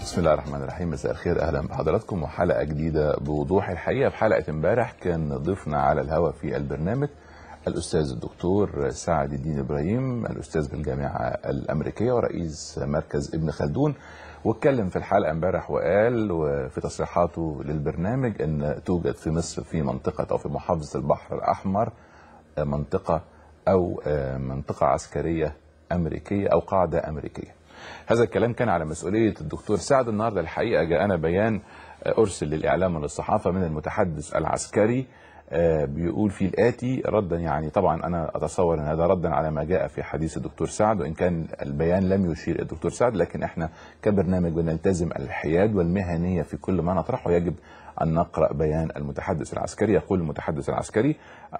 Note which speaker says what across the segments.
Speaker 1: بسم الله الرحمن الرحيم مساء الخير اهلا بحضراتكم وحلقه جديده بوضوح الحقيقه في حلقه امبارح كان ضيفنا على الهواء في البرنامج الاستاذ الدكتور سعد الدين ابراهيم الاستاذ بالجامعه الامريكيه ورئيس مركز ابن خلدون واتكلم في الحلقه امبارح وقال وفي تصريحاته للبرنامج ان توجد في مصر في منطقه او في محافظه البحر الاحمر منطقه او منطقه عسكريه امريكيه او قاعده امريكيه. هذا الكلام كان على مسؤوليه الدكتور سعد النهارده الحقيقه جاءنا بيان ارسل للاعلام وللصحافه من المتحدث العسكري بيقول فيه الاتي ردا يعني طبعا انا اتصور ان هذا ردا على ما جاء في حديث الدكتور سعد وان كان البيان لم يشير الدكتور سعد لكن احنا كبرنامج بنلتزم الحياد والمهنيه في كل ما نطرحه يجب ان نقرا بيان المتحدث العسكري يقول المتحدث العسكري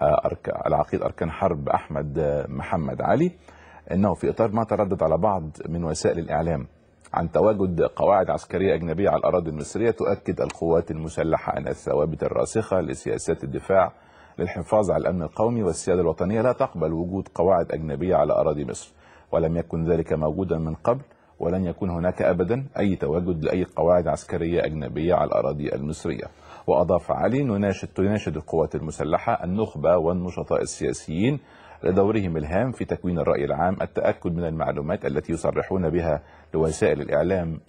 Speaker 1: العقيد اركان حرب احمد محمد علي انه في اطار ما تردد على بعض من وسائل الاعلام عن تواجد قواعد عسكريه اجنبيه على الاراضي المصريه تؤكد القوات المسلحه ان الثوابت الراسخه لسياسات الدفاع للحفاظ على الامن القومي والسياده الوطنيه لا تقبل وجود قواعد اجنبيه على اراضي مصر ولم يكن ذلك موجودا من قبل ولن يكون هناك ابدا اي تواجد لاي قواعد عسكريه اجنبيه على الاراضي المصريه واضاف علي نناشد تناشد القوات المسلحه النخبه والنشطاء السياسيين لدورهم الهام في تكوين الرأي العام التأكد من المعلومات التي يصرحون بها لوسائل الإعلام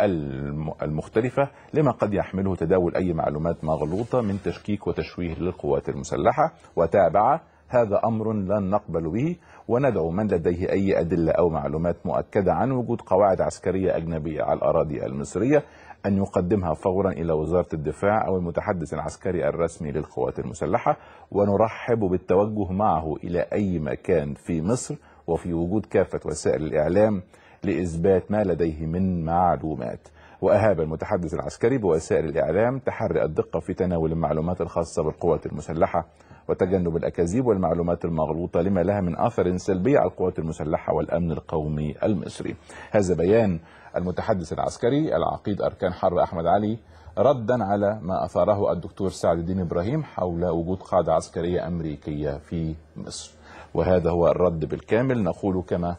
Speaker 1: المختلفة لما قد يحمله تداول أي معلومات مغلوطة من تشكيك وتشويه للقوات المسلحة وتابع هذا أمر لن نقبل به وندعو من لديه أي أدلة أو معلومات مؤكدة عن وجود قواعد عسكرية أجنبية على الأراضي المصرية أن يقدمها فورا إلى وزارة الدفاع أو المتحدث العسكري الرسمي للقوات المسلحة ونرحب بالتوجه معه إلى أي مكان في مصر وفي وجود كافة وسائل الإعلام لإثبات ما لديه من معلومات وأهاب المتحدث العسكري بوسائل الإعلام تحري الدقة في تناول المعلومات الخاصة بالقوات المسلحة وتجنب الأكاذيب والمعلومات المغلوطة لما لها من أثر سلبي على القوات المسلحة والأمن القومي المصري هذا بيان المتحدث العسكري العقيد أركان حرب أحمد علي ردا على ما أثاره الدكتور سعد الدين إبراهيم حول وجود قاعدة عسكرية أمريكية في مصر وهذا هو الرد بالكامل نقول كما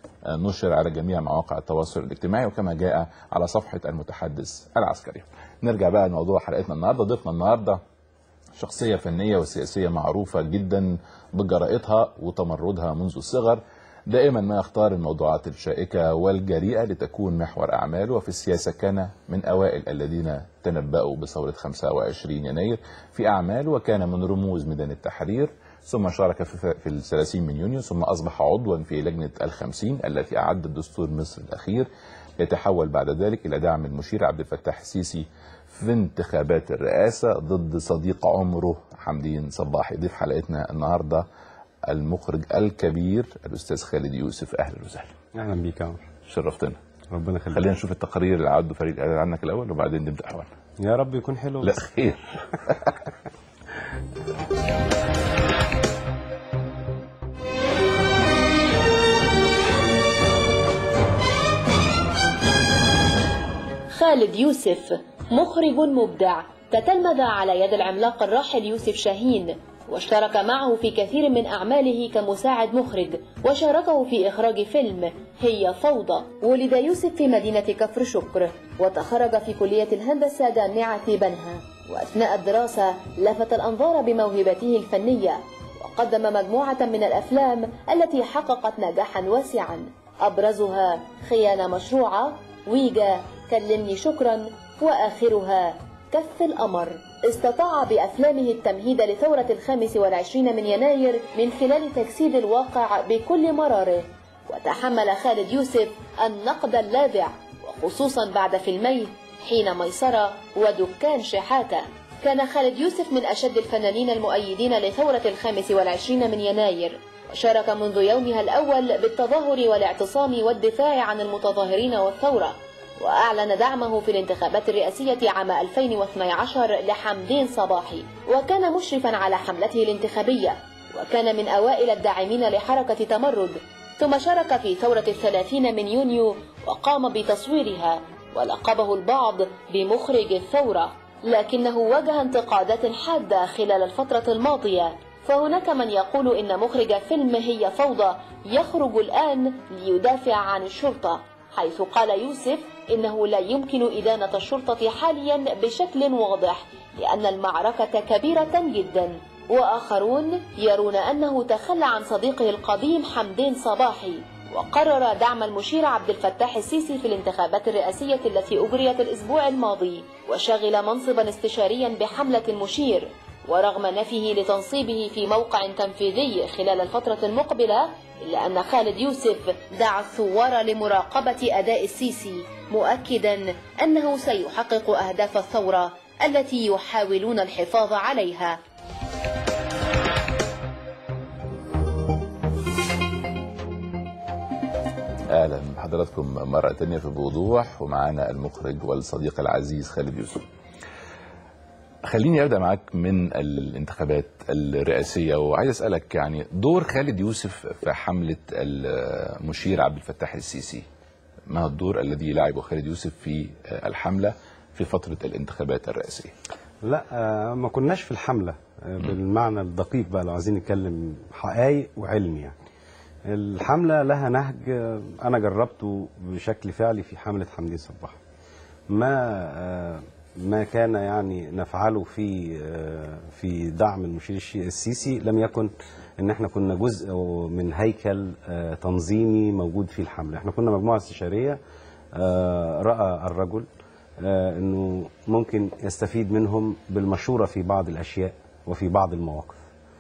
Speaker 1: نشر على جميع مواقع التواصل الاجتماعي وكما جاء على صفحة المتحدث العسكري نرجع بقى لموضوع حلقتنا النهاردة ضيفنا النهاردة شخصية فنية وسياسية معروفة جدا بجرائتها وتمردها منذ الصغر دائما ما يختار الموضوعات الشائكة والجريئة لتكون محور أعماله وفي السياسة كان من أوائل الذين تنبأوا بثورة 25 يناير في أعماله وكان من رموز ميدان التحرير ثم شارك في الثلاثين من يونيو ثم أصبح عضوا في لجنة الخمسين التي أعدت دستور مصر الأخير يتحول بعد ذلك إلى دعم المشير عبد الفتاح السيسي في انتخابات الرئاسة ضد صديق عمره حمدين صباحي ضيف حلقتنا النهارده المخرج الكبير الاستاذ خالد يوسف اهلا وسهلا
Speaker 2: اهلا بيك يا عمر
Speaker 1: شرفتنا
Speaker 2: ربنا يخليك
Speaker 1: خلينا نشوف التقارير اللي عدوا فريق الاعلان عنك الاول وبعدين نبدا حوالنا
Speaker 2: يا رب يكون حلو
Speaker 1: لا خير
Speaker 3: خالد يوسف مخرج مبدع تتلمذ على يد العملاق الراحل يوسف شاهين واشترك معه في كثير من أعماله كمساعد مخرج وشاركه في إخراج فيلم هي فوضى ولد يوسف في مدينة كفر شكر وتخرج في كلية الهندسة جامعة بنها وأثناء الدراسة لفت الأنظار بموهبته الفنية وقدم مجموعة من الأفلام التي حققت نجاحا واسعا أبرزها خيانة مشروعة ويجا كلمني شكرا وآخرها كف القمر استطاع بأفلامه التمهيد لثورة الخامس والعشرين من يناير من خلال تجسيد الواقع بكل مراره وتحمل خالد يوسف النقد اللاذع وخصوصا بعد فيلميه حين ميسرة ودكان شحاتة كان خالد يوسف من أشد الفنانين المؤيدين لثورة الخامس والعشرين من يناير وشارك منذ يومها الأول بالتظاهر والاعتصام والدفاع عن المتظاهرين والثورة وأعلن دعمه في الانتخابات الرئاسية عام 2012 لحمدين صباحي وكان مشرفا على حملته الانتخابية وكان من أوائل الداعمين لحركة تمرد ثم شارك في ثورة الثلاثين من يونيو وقام بتصويرها ولقبه البعض بمخرج الثورة لكنه واجه انتقادات حادة خلال الفترة الماضية فهناك من يقول إن مخرج فيلم هي فوضى يخرج الآن ليدافع عن الشرطة حيث قال يوسف إنه لا يمكن إدانة الشرطة حاليا بشكل واضح لأن المعركة كبيرة جدا وآخرون يرون أنه تخلى عن صديقه القديم حمدين صباحي وقرر دعم المشير عبد الفتاح السيسي في الانتخابات الرئاسية التي أجريت الأسبوع الماضي وشغل منصبا استشاريا بحملة المشير ورغم نفيه لتنصيبه في موقع تنفيذي خلال الفترة المقبلة إلا أن خالد يوسف دعا الثوار لمراقبة أداء السيسي مؤكدا أنه سيحقق أهداف الثورة التي يحاولون الحفاظ عليها
Speaker 1: اهلا بحضراتكم مره تانية في بوضوح ومعانا المخرج والصديق العزيز خالد يوسف خليني ابدا معاك من الانتخابات الرئاسيه وعايز اسالك يعني دور خالد يوسف في حمله المشير عبد الفتاح السيسي ما هو الدور الذي لعبه خالد يوسف في الحمله في فتره الانتخابات الرئاسيه
Speaker 2: لا آه، ما كناش في الحملة آه، بالمعنى الدقيق بقى لو عايزين نتكلم حقائق وعلم يعني الحملة لها نهج آه، أنا جربته بشكل فعلي في حملة حمدين صباح ما آه، ما كان يعني نفعله في آه، في دعم المشير الشي- السيسي لم يكن ان احنا كنا جزء من هيكل آه، تنظيمي موجود في الحمله احنا كنا مجموعه استشاريه آه، راى الرجل آه، انه ممكن يستفيد منهم بالمشوره في بعض الاشياء وفي بعض المواقف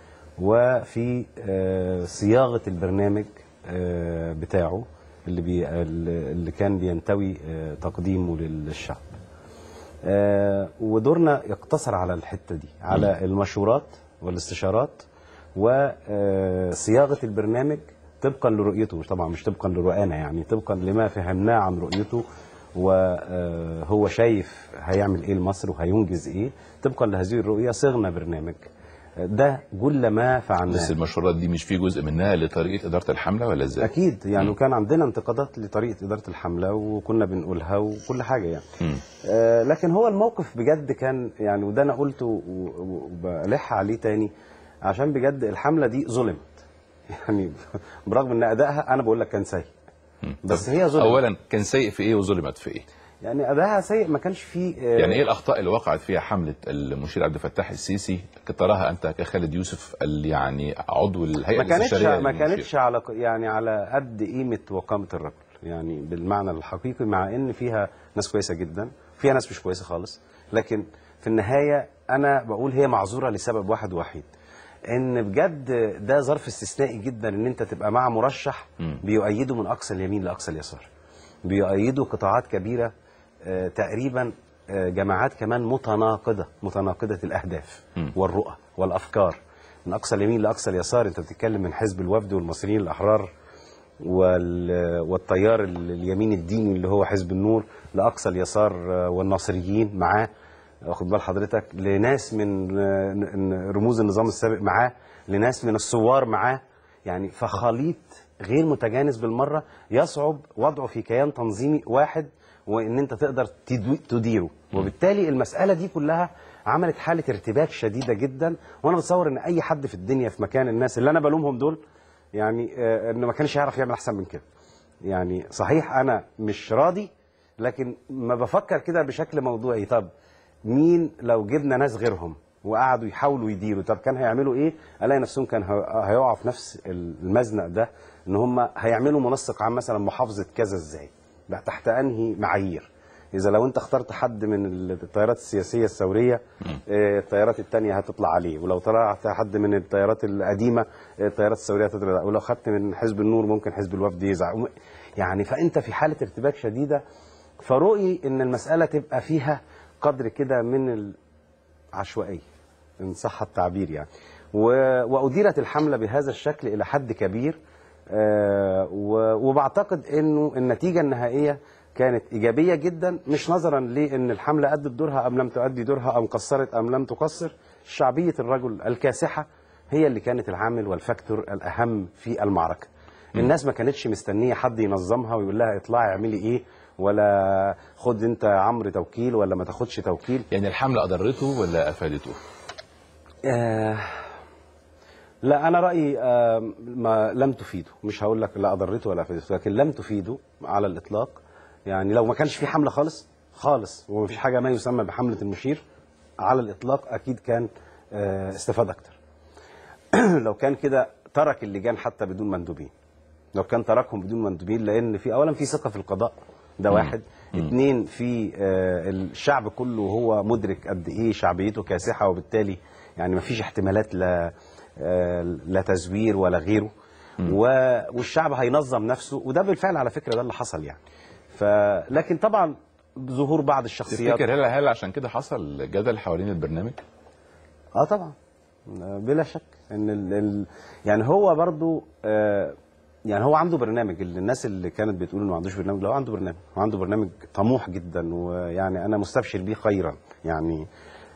Speaker 2: وفي آه، صياغه البرنامج آه، بتاعه اللي بي اللي كان بينتوي آه، تقديمه للشعب آه، ودورنا يقتصر على الحته دي على المشورات والاستشارات وصياغه البرنامج طبقا لرؤيته طبعا مش طبقا لرؤانا يعني طبقا لما فهمناه عن رؤيته وهو شايف هيعمل ايه لمصر وهينجز ايه طبقا لهذه الرؤيه صيغنا برنامج ده كل ما فعلناه
Speaker 1: بس المشورات دي مش في جزء منها لطريقه اداره الحمله ولا ازاي؟
Speaker 2: اكيد يعني وكان عندنا انتقادات لطريقه اداره الحمله وكنا بنقولها وكل حاجه يعني
Speaker 1: مم.
Speaker 2: آه لكن هو الموقف بجد كان يعني وده انا قلته و- و- وبلح عليه تاني عشان بجد الحمله دي ظلمت يعني برغم ان ادائها انا بقول لك كان سيء بس هي ظلمت
Speaker 1: اولا كان سيء في ايه وظلمت في ايه؟
Speaker 2: يعني ادائها سيء ما كانش فيه آه،
Speaker 1: يعني ايه الاخطاء اللي وقعت فيها حمله المشير عبد الفتاح السيسي تراها انت كخالد يوسف ال- يعني عضو الهيئه
Speaker 2: ما كانتش
Speaker 1: الاستشاريه
Speaker 2: ما
Speaker 1: للمشير؟
Speaker 2: كانتش على يعني على قد قيمه وقامه الرجل يعني بالمعنى الحقيقي مع ان فيها ناس كويسه جدا فيها ناس مش كويسه خالص لكن في النهايه انا بقول هي معذوره لسبب واحد وحيد ان بجد ده ظرف استثنائي جدا ان انت تبقى مع مرشح بيؤيده من اقصى اليمين لاقصى اليسار بيؤيده قطاعات كبيره آه، تقريبا آه، جماعات كمان متناقضه متناقضه الاهداف والرؤى والافكار من اقصى اليمين لاقصى اليسار انت بتتكلم من حزب الوفد والمصريين الاحرار وال- والتيار ال- اليمين الديني اللي هو حزب النور لاقصى اليسار آه، والناصريين معاه واخد بال حضرتك لناس من آه، ن- رموز النظام السابق معاه لناس من الثوار معاه يعني فخليط غير متجانس بالمره يصعب وضعه في كيان تنظيمي واحد وان انت تقدر تدو- تديره وبالتالي المساله دي كلها عملت حاله ارتباك شديده جدا وانا بتصور ان اي حد في الدنيا في مكان الناس اللي انا بلومهم دول يعني آه، انه ما كانش يعرف يعمل احسن من كده يعني صحيح انا مش راضي لكن ما بفكر كده بشكل موضوعي طب مين لو جبنا ناس غيرهم وقعدوا يحاولوا يديروا طب كان هيعملوا ايه الاقي نفسهم كان هي- هيقعوا في نفس المزنق ده ان هم هيعملوا منسق عام مثلا محافظه كذا ازاي بقى تحت انهي معايير اذا لو انت اخترت حد من التيارات السياسيه الثوريه آه، التيارات التانية هتطلع عليه ولو طلعت حد من التيارات القديمه آه، التيارات الثوريه هتطلع ولو خدت من حزب النور ممكن حزب الوفد يزعل يعني فانت في حاله ارتباك شديده فرؤي ان المساله تبقى فيها قدر كده من العشوائيه ان صح التعبير يعني و- واديرت الحمله بهذا الشكل الى حد كبير آه، و- وبعتقد انه النتيجه النهائيه كانت ايجابيه جدا مش نظرا لان الحمله ادت دورها ام لم تؤدي دورها ام قصرت ام لم تقصر شعبيه الرجل الكاسحه هي اللي كانت العامل والفاكتور الاهم في المعركه الناس ما كانتش مستنيه حد ينظمها ويقول لها اطلعي اعملي ايه ولا خد انت يا عمرو توكيل ولا ما تاخدش توكيل
Speaker 1: يعني الحمله اضرته ولا افادته؟
Speaker 2: آه لا انا رايي آه ما لم تفيده مش هقول لك لا اضرته ولا افادته لكن لم تفيده على الاطلاق يعني لو ما كانش في حمله خالص خالص ومفيش حاجه ما يسمى بحمله المشير على الاطلاق اكيد كان آه، استفاد اكتر لو كان كده ترك اللجان حتى بدون مندوبين لو كان تركهم بدون مندوبين لان في اولا في ثقه في القضاء ده واحد اثنين في آه، الشعب كله هو مدرك قد ايه شعبيته كاسحه وبالتالي يعني ما فيش احتمالات لا آه، لا تزوير ولا غيره و- والشعب هينظم نفسه وده بالفعل على فكره ده اللي حصل يعني فلكن طبعا ظهور بعض الشخصيات
Speaker 1: تفتكر هل هل عشان كده حصل جدل حوالين البرنامج؟
Speaker 2: اه طبعا آه، بلا شك ان ال ال يعني هو برضو آه يعني هو عنده برنامج ال- الناس اللي كانت بتقول انه ما عندوش برنامج لا هو عنده برنامج هو عنده برنامج طموح جدا ويعني انا مستبشر بيه خيرا يعني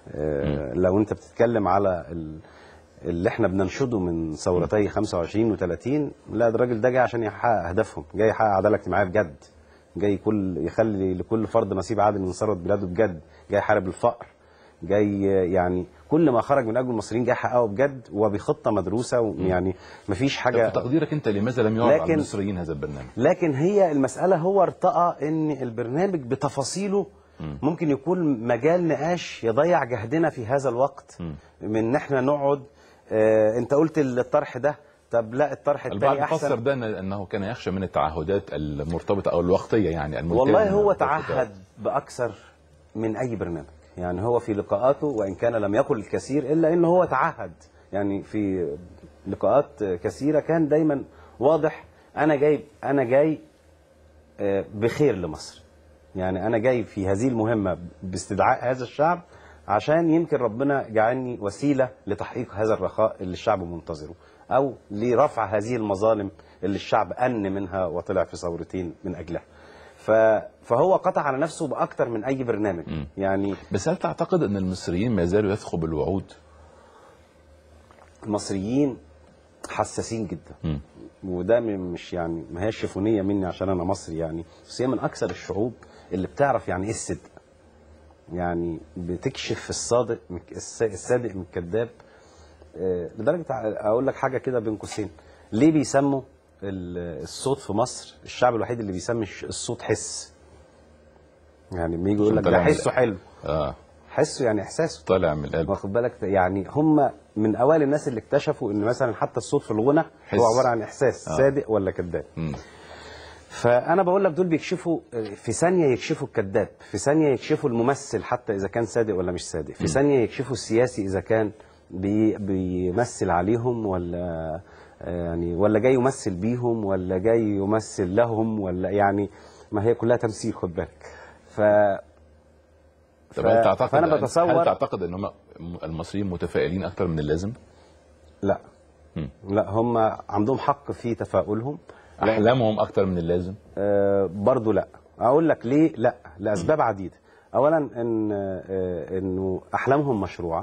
Speaker 2: آه لو انت بتتكلم على ال اللي احنا بننشده من ثورتي 25 و30 لا ده الراجل ده جاي عشان يحقق اهدافهم جاي يحقق عداله اجتماعيه بجد جاي كل يخلي لكل فرد نصيب عادل من ثروه بلاده بجد جاي يحارب الفقر جاي يعني كل ما خرج من اجل المصريين جاي يحققه بجد وبخطه مدروسه ويعني مفيش
Speaker 1: طب
Speaker 2: حاجه
Speaker 1: في تقديرك انت لماذا لم يعرض على
Speaker 2: لكن-
Speaker 1: المصريين هذا البرنامج؟
Speaker 2: لكن هي المسألة هو ارتقى ان البرنامج بتفاصيله ممكن يكون مجال نقاش يضيع جهدنا في هذا الوقت من ان احنا نقعد آه انت قلت الطرح ده طب لا الطرح
Speaker 1: البعض
Speaker 2: الثاني
Speaker 1: فسر
Speaker 2: احسن
Speaker 1: ده إن- انه كان يخشى من التعهدات المرتبطه او الوقتيه يعني الملتزمة
Speaker 2: والله هو
Speaker 1: بالخطاب.
Speaker 2: تعهد باكثر من اي برنامج يعني هو في لقاءاته وان كان لم يقل الكثير الا انه هو تعهد يعني في لقاءات كثيره كان دايما واضح انا جاي انا جاي آه، بخير لمصر يعني انا جاي في هذه المهمه باستدعاء هذا الشعب عشان يمكن ربنا جعلني وسيله لتحقيق هذا الرخاء اللي الشعب منتظره او لرفع هذه المظالم اللي الشعب ان منها وطلع في ثورتين من اجلها ف... فهو قطع على نفسه باكتر من اي برنامج يعني
Speaker 1: بس هل تعتقد ان المصريين ما زالوا يثقوا بالوعود؟
Speaker 2: المصريين حساسين جدا
Speaker 1: مم.
Speaker 2: وده م- مش يعني ما هيش شفونيه مني عشان انا مصري يعني بس هي من اكثر الشعوب اللي بتعرف يعني ايه الصدق يعني بتكشف الصادق من الس- الصادق من الكذاب آه، لدرجه ع- اقول لك حاجه كده بين قوسين ليه بيسموا ال- الصوت في مصر الشعب الوحيد اللي بيسمي الش- الصوت حس يعني لما يجي يقول لك
Speaker 1: عشان
Speaker 2: ده
Speaker 1: طالع من-
Speaker 2: حسه حلو
Speaker 1: اه
Speaker 2: حسه يعني احساسه
Speaker 1: طالع من القلب
Speaker 2: واخد بالك يعني هم من اوائل الناس اللي اكتشفوا ان مثلا حتى الصوت في الغنى
Speaker 1: حس.
Speaker 2: هو عباره عن احساس
Speaker 1: آه.
Speaker 2: صادق ولا كذاب
Speaker 1: مم.
Speaker 2: فانا بقول لك دول بيكشفوا في ثانيه يكشفوا الكذاب في ثانيه يكشفوا الممثل حتى اذا كان صادق ولا مش صادق في ثانيه يكشفوا السياسي اذا كان بي بيمثل عليهم ولا يعني ولا جاي يمثل بيهم ولا جاي يمثل لهم ولا يعني ما هي كلها تمثيل خد بالك ف
Speaker 1: طب
Speaker 2: ف-
Speaker 1: هل تعتقد
Speaker 2: فانا
Speaker 1: هل
Speaker 2: بتصور
Speaker 1: تعتقد ان هم المصريين متفائلين اكثر من اللازم؟
Speaker 2: لا
Speaker 1: مم.
Speaker 2: لا هم عندهم حق في تفاؤلهم لا
Speaker 1: احلامهم اكثر من اللازم؟
Speaker 2: آه برضو لا اقول لك ليه لا لاسباب عديده اولا ان آه انه احلامهم مشروعه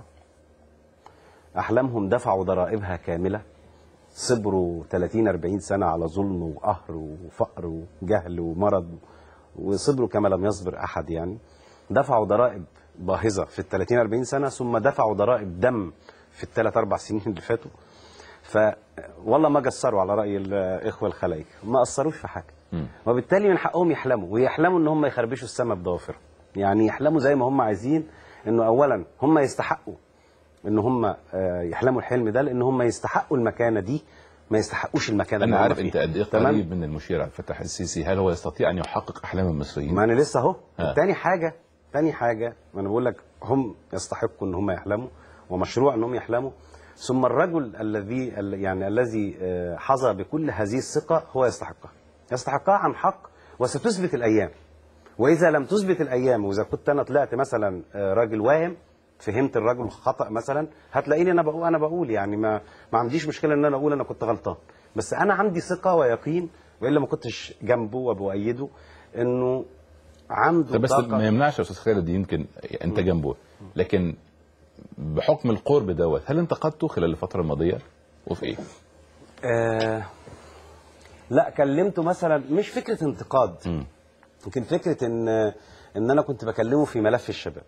Speaker 2: احلامهم دفعوا ضرائبها كامله صبروا 30 40 سنه على ظلم وقهر وفقر وجهل ومرض وصبروا كما لم يصبر احد يعني دفعوا ضرائب باهظه في ال 30 40 سنه ثم دفعوا ضرائب دم في الثلاث اربع سنين اللي فاتوا ف والله ما قصروا على راي الاخوه الخلايج ما قصروش في حاجه
Speaker 1: مم.
Speaker 2: وبالتالي من حقهم يحلموا ويحلموا ان هم يخربشوا السماء بضوافرهم يعني يحلموا زي ما هم عايزين انه اولا هم يستحقوا ان هم آه، يحلموا الحلم ده لان هم يستحقوا المكانه دي ما يستحقوش المكانه اللي
Speaker 1: انا
Speaker 2: هم
Speaker 1: عارف
Speaker 2: فيها.
Speaker 1: انت قد ايه
Speaker 2: تمام؟
Speaker 1: قريب من المشير عبد الفتاح السيسي هل هو يستطيع ان يحقق احلام المصريين؟
Speaker 2: ما انا لسه اهو
Speaker 1: ها.
Speaker 2: تاني حاجه تاني حاجه ما انا بقول لك هم يستحقوا ان هم يحلموا ومشروع انهم يحلموا ثم الرجل الذي ال- يعني الذي آه، حظى بكل هذه الثقه هو يستحقها يستحقها عن حق وستثبت الايام واذا لم تثبت الايام واذا كنت انا طلعت مثلا آه، راجل واهم فهمت الرجل خطا مثلا هتلاقيني انا بقول انا بقول يعني ما ما عنديش مشكله ان انا اقول انا كنت غلطان بس انا عندي ثقه ويقين والا ما كنتش جنبه وبؤيده انه عنده
Speaker 1: طب بس
Speaker 2: طاقة
Speaker 1: ما يمنعش يا استاذ خالد يمكن انت جنبه لكن بحكم القرب دوت هل انتقدته خلال الفتره الماضيه وفي ايه؟
Speaker 2: آه لا كلمته مثلا مش فكره انتقاد
Speaker 1: مم.
Speaker 2: يمكن فكره ان ان انا كنت بكلمه في ملف الشباب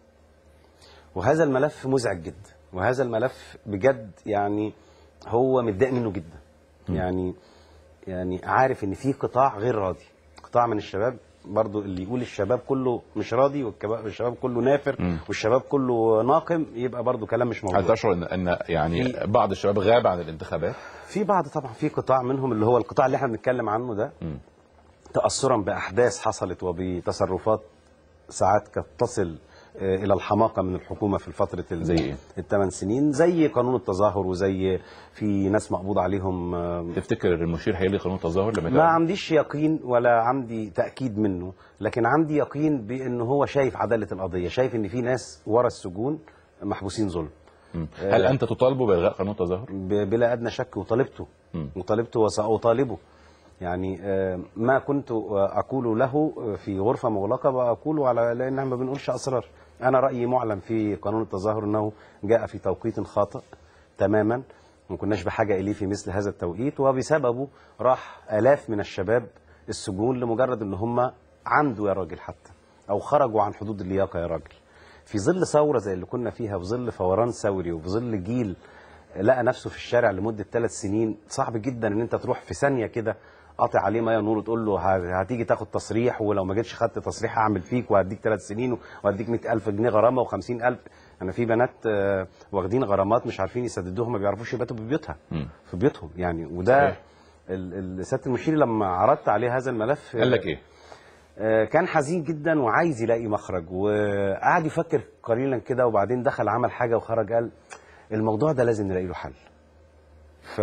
Speaker 2: وهذا الملف مزعج جدا وهذا الملف بجد يعني هو متضايق منه جدا يعني يعني عارف ان في قطاع غير راضي قطاع من الشباب برضو اللي يقول الشباب كله مش راضي والكبا- والشباب كله نافر
Speaker 1: مم.
Speaker 2: والشباب كله ناقم يبقى برضو كلام مش
Speaker 1: هل
Speaker 2: موجود
Speaker 1: تشعر ان ان يعني
Speaker 2: في-
Speaker 1: بعض الشباب غاب عن الانتخابات؟
Speaker 2: في بعض طبعا في قطاع منهم اللي هو القطاع اللي احنا بنتكلم عنه ده
Speaker 1: مم.
Speaker 2: تأثرا بأحداث حصلت وبتصرفات ساعات كانت تصل آه، إلى الحماقة من الحكومة في فترة ال-
Speaker 1: زي إيه؟
Speaker 2: الثمان سنين زي قانون التظاهر وزي في ناس مقبوض عليهم آه،
Speaker 1: تفتكر المشير هيلغي قانون التظاهر لما
Speaker 2: ما
Speaker 1: يتعمل؟
Speaker 2: عنديش يقين ولا عندي تأكيد منه لكن عندي يقين بأن هو شايف عدالة القضية شايف أن في ناس ورا السجون محبوسين ظلم
Speaker 1: مم. هل انت تطالب بالغاء قانون التظاهر؟
Speaker 2: ب- بلا ادنى شك وطالبته
Speaker 1: مم.
Speaker 2: وطالبته وساطالبه يعني آه، ما كنت آه، اقول له آه، في غرفه مغلقه بقوله على لان احنا ما بنقولش اسرار انا رايي معلن في قانون التظاهر انه جاء في توقيت خاطئ تماما ما كناش بحاجه اليه في مثل هذا التوقيت وبسببه راح الاف من الشباب السجون لمجرد ان هم عنده يا راجل حتى او خرجوا عن حدود اللياقه يا راجل في ظل ثوره زي اللي كنا فيها في ظل فوران ثوري وفي ظل جيل لقى نفسه في الشارع لمده ثلاث سنين صعب جدا ان انت تروح في ثانيه كده قاطع عليه ميه نور وتقول له ه- هتيجي تاخد تصريح ولو ما جيتش خدت تصريح هعمل فيك وهديك ثلاث سنين وهديك 100000 جنيه غرامه و50000 انا في بنات آه، واخدين غرامات مش عارفين يسددوها ما بيعرفوش يباتوا في بيوتها
Speaker 1: مم.
Speaker 2: في بيوتهم يعني وده
Speaker 1: صحيح.
Speaker 2: ال- ال- سياده المشير لما عرضت عليه هذا الملف
Speaker 1: قال لك ايه؟
Speaker 2: آه، كان حزين جدا وعايز يلاقي مخرج وقعد يفكر قليلا كده وبعدين دخل عمل حاجه وخرج قال الموضوع ده لازم نلاقي له حل ف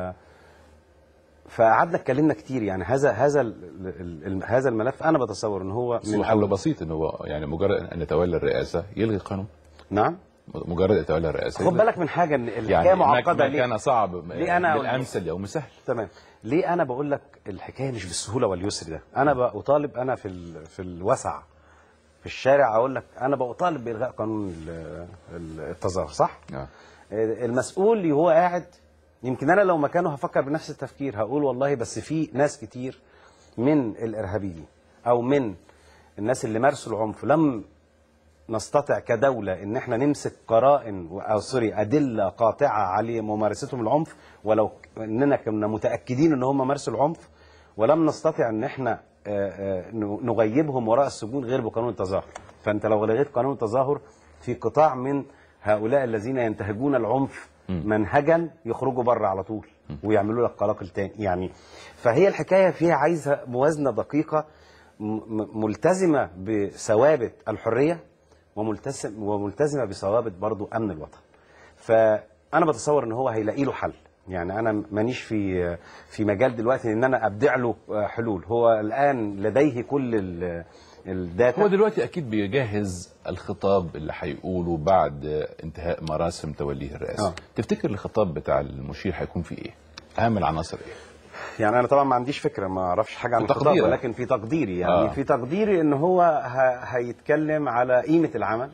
Speaker 2: فقعدنا اتكلمنا كتير يعني هذا هذا ال... ال... ال... هذا الملف انا بتصور ان هو
Speaker 1: بس هو حل بسيط ان هو يعني مجرد ان يتولى الرئاسه يلغي القانون
Speaker 2: نعم
Speaker 1: مجرد ان يتولى الرئاسه
Speaker 2: خد
Speaker 1: يلغي.
Speaker 2: بالك من حاجه ان الحكايه
Speaker 1: يعني ما-
Speaker 2: معقده
Speaker 1: ما
Speaker 2: ليه
Speaker 1: كان صعب
Speaker 2: ليه أنا أقول-
Speaker 1: بالامس اليوم سهل
Speaker 2: تمام ليه انا بقول لك الحكايه مش بالسهوله واليسر ده انا بطالب انا في ال... في الوسع في الشارع اقول لك انا بطالب بالغاء قانون ال- ال- التظاهر صح
Speaker 1: آه.
Speaker 2: المسؤول اللي هو قاعد يمكن انا لو مكانه هفكر بنفس التفكير هقول والله بس في ناس كتير من الارهابيين او من الناس اللي مارسوا العنف لم نستطع كدولة ان احنا نمسك قرائن و- او سوري ادلة قاطعة على ممارستهم العنف ولو اننا كنا متأكدين ان هم مارسوا العنف ولم نستطع ان احنا آه، آه، ن- نغيبهم وراء السجون غير بقانون التظاهر فانت لو لغيت قانون التظاهر في قطاع من هؤلاء الذين ينتهجون العنف منهجا يخرجوا بره على طول ويعملوا لك قلاقل تاني يعني فهي الحكايه فيها عايزه موازنه دقيقه م- م- ملتزمه بثوابت الحريه وملتزم وملتزمه بثوابت برضو امن الوطن فانا بتصور ان هو هيلاقي له حل يعني انا مانيش في في مجال دلوقتي ان انا ابدع له حلول هو الان لديه كل ال- الداتا
Speaker 1: هو دلوقتي اكيد بيجهز الخطاب اللي هيقوله بعد انتهاء مراسم توليه الرئاسه
Speaker 2: آه.
Speaker 1: تفتكر الخطاب بتاع المشير هيكون فيه ايه اهم العناصر ايه
Speaker 2: يعني انا طبعا ما عنديش فكره ما اعرفش حاجه عن
Speaker 1: في
Speaker 2: الخطاب
Speaker 1: تقديرك.
Speaker 2: ولكن في تقديري يعني
Speaker 1: آه.
Speaker 2: آه. في تقديري ان هو ه... هيتكلم على قيمه العمل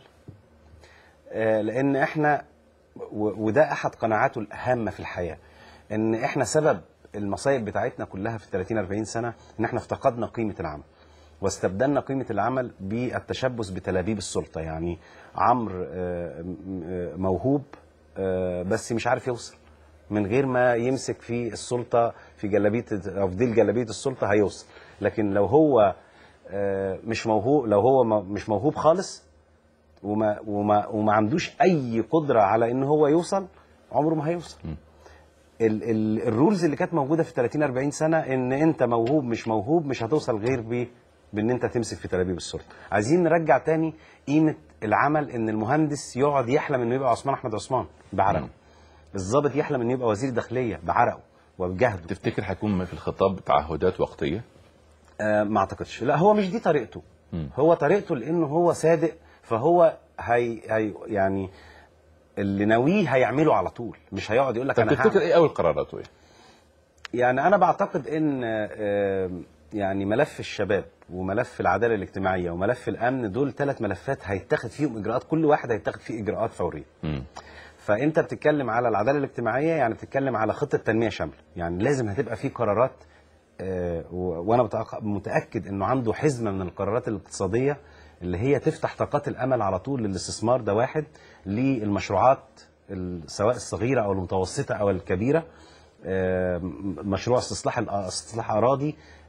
Speaker 2: آه لان احنا و... وده احد قناعاته الهامه في الحياه ان احنا سبب المصايب بتاعتنا كلها في 30 40 سنه ان احنا افتقدنا قيمه العمل واستبدلنا قيمه العمل بالتشبث بتلابيب السلطه يعني عمرو آه، م- آه، موهوب آه، بس مش عارف يوصل من غير ما يمسك في السلطه في جلابيه او في ديل جلابيه السلطه هيوصل لكن لو هو آه، مش موهوب لو هو ما- مش موهوب خالص وما وما وما عندوش اي قدره على ان هو يوصل عمره ما هيوصل ال ال الرولز اللي كانت موجوده في 30 40 سنه ان انت موهوب مش موهوب مش هتوصل غير ب بان انت تمسك في تلابيب السلطه عايزين نرجع تاني قيمه العمل ان المهندس يقعد يحلم انه يبقى عثمان احمد عثمان بعرقه الضابط يحلم انه يبقى وزير داخليه بعرقه وبجهده
Speaker 1: تفتكر هيكون في الخطاب تعهدات وقتيه
Speaker 2: آه ما اعتقدش لا هو مش دي طريقته
Speaker 1: مم.
Speaker 2: هو طريقته لانه هو صادق فهو هي, هي يعني اللي ناويه هيعمله على طول مش هيقعد يقول لك
Speaker 1: طب
Speaker 2: انا
Speaker 1: تفتكر
Speaker 2: هعمل.
Speaker 1: ايه اول قراراته ايه
Speaker 2: يعني انا بعتقد ان آه، يعني ملف الشباب وملف العداله الاجتماعيه وملف الامن دول ثلاث ملفات هيتاخد فيهم اجراءات كل واحد هيتاخد فيه اجراءات فوريه
Speaker 1: مم.
Speaker 2: فانت بتتكلم على العداله الاجتماعيه يعني بتتكلم على خطه تنميه شامله يعني لازم هتبقى في قرارات آه، و- وانا متأق- متاكد انه عنده حزمه من القرارات الاقتصاديه اللي هي تفتح طاقات الامل على طول للاستثمار ده واحد للمشروعات ال- سواء الصغيره او المتوسطه او الكبيره آه، م- مشروع استصلاح الأ- استصلاح اراضي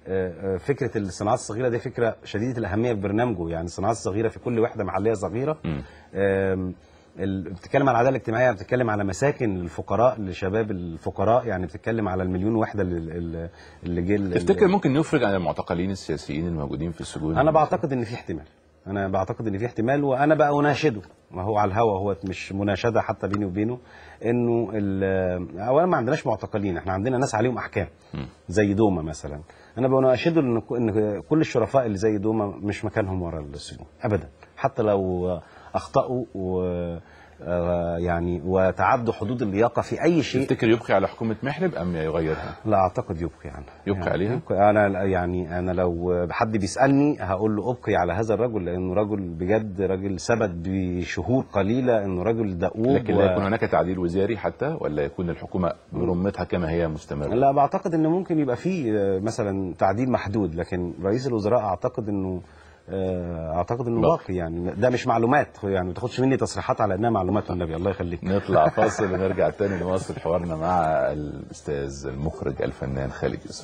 Speaker 2: آه، آه، فكره الصناعات الصغيره دي فكره شديده الاهميه في برنامجه يعني الصناعات الصغيره في كل وحده محليه صغيره آم، ال- بتتكلم على العداله الاجتماعيه بتتكلم على مساكن الفقراء لشباب الفقراء يعني بتتكلم على المليون وحده اللي, اللي- اللي جه ال-
Speaker 1: تفتكر ممكن يفرج عن المعتقلين السياسيين الموجودين في السجون
Speaker 2: انا بعتقد ان في احتمال انا بعتقد ان في احتمال وانا بقى اناشده ما هو على الهوا هو مش مناشده حتى بيني وبينه انه ال- اولا ما عندناش معتقلين احنا عندنا ناس عليهم احكام زي دوما مثلا انا بناشده ان ان كل الشرفاء اللي زي دوما مش مكانهم ورا السجون ابدا حتى لو اخطاوا و آه، يعني وتعدوا حدود اللياقه في اي شيء
Speaker 1: تفتكر يبقي على حكومه محلب ام يغيرها؟
Speaker 2: لا اعتقد يبقي عنها
Speaker 1: يبقي
Speaker 2: يعني
Speaker 1: عليها؟
Speaker 2: يبقي انا يعني انا لو حد بيسالني هقول له ابقي على هذا الرجل لانه رجل بجد راجل ثبت بشهور قليله انه رجل دؤوب
Speaker 1: لكن لا يكون هناك تعديل وزاري حتى ولا يكون الحكومه برمتها كما هي مستمره؟
Speaker 2: لا بعتقد ان ممكن يبقى فيه آه، مثلا تعديل محدود لكن رئيس الوزراء اعتقد انه آه، اعتقد انه
Speaker 1: باقي.
Speaker 2: باقي يعني ده مش معلومات يعني ما تاخدش مني تصريحات على انها معلومات والنبي الله يخليك
Speaker 1: نطلع فاصل ونرجع تاني نواصل حوارنا مع الاستاذ المخرج الفنان خالد يوسف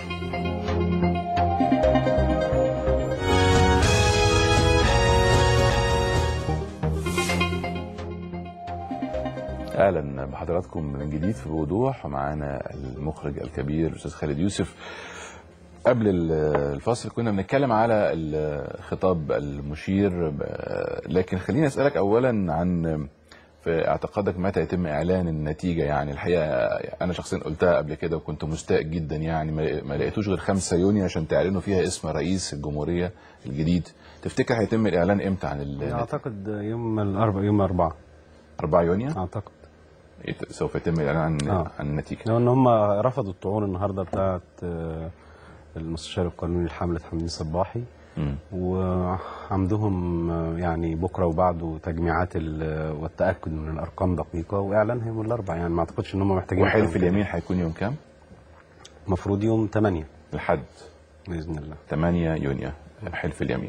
Speaker 1: اهلا بحضراتكم من جديد في بوضوح ومعانا المخرج الكبير الاستاذ خالد يوسف قبل ال- الفاصل كنا بنتكلم على ال- خطاب المشير ب- لكن خليني اسالك اولا عن في اعتقادك متى يتم اعلان النتيجه يعني الحقيقه انا شخصيا قلتها قبل كده وكنت مستاء جدا يعني ما ما لقيتوش غير 5 يونيو عشان تعلنوا فيها اسم رئيس الجمهوريه الجديد تفتكر هيتم الاعلان امتى عن ال
Speaker 2: اعتقد يوم الاربعاء يوم الاربعاء
Speaker 1: 4 يونيو
Speaker 2: اعتقد
Speaker 1: يت- سوف يتم الاعلان عن
Speaker 2: آه.
Speaker 1: عن النتيجه
Speaker 2: لو ان هم رفضوا الطعون النهارده بتاعت آه، المستشار القانوني لحمله حمدين صباحي
Speaker 1: مم.
Speaker 2: وعندهم آه، يعني بكره وبعده تجميعات ال- والتاكد من الارقام دقيقه واعلانها يوم الاربعاء يعني ما اعتقدش ان هم محتاجين
Speaker 1: وحلف
Speaker 2: أكتر من كده.
Speaker 1: اليمين هيكون يوم كام؟
Speaker 2: المفروض يوم 8
Speaker 1: الحد
Speaker 2: باذن الله
Speaker 1: 8 يونيو حلف اليمين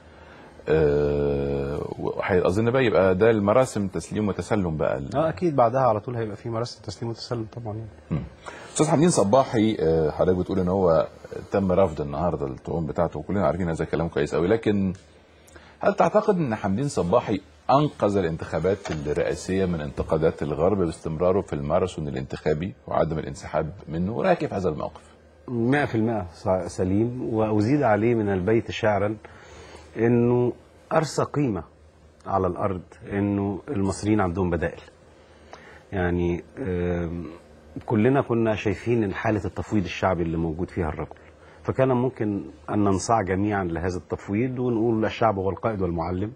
Speaker 1: أه وحي- اظن بقى يبقى ده المراسم تسليم وتسلم بقى ال-
Speaker 2: اه اكيد بعدها على طول هيبقى في مراسم تسليم وتسلم طبعا يعني.
Speaker 1: استاذ حمدين صباحي آه، حضرتك بتقول ان هو تم رفض النهارده الطعون بتاعته وكلنا عارفين هذا كلام كويس قوي لكن هل تعتقد ان حمدين صباحي انقذ الانتخابات الرئاسيه من انتقادات الغرب باستمراره في الماراثون الانتخابي وعدم الانسحاب منه ورايك كيف هذا الموقف؟
Speaker 2: 100% ص- سليم وأزيد عليه من البيت شعرا أنه أرسى قيمة على الأرض أنه المصريين عندهم بدائل يعني آم، كلنا كنا شايفين إن حالة التفويض الشعبي اللي موجود فيها الرجل فكان ممكن أن ننصاع جميعا لهذا التفويض ونقول الشعب هو القائد والمعلم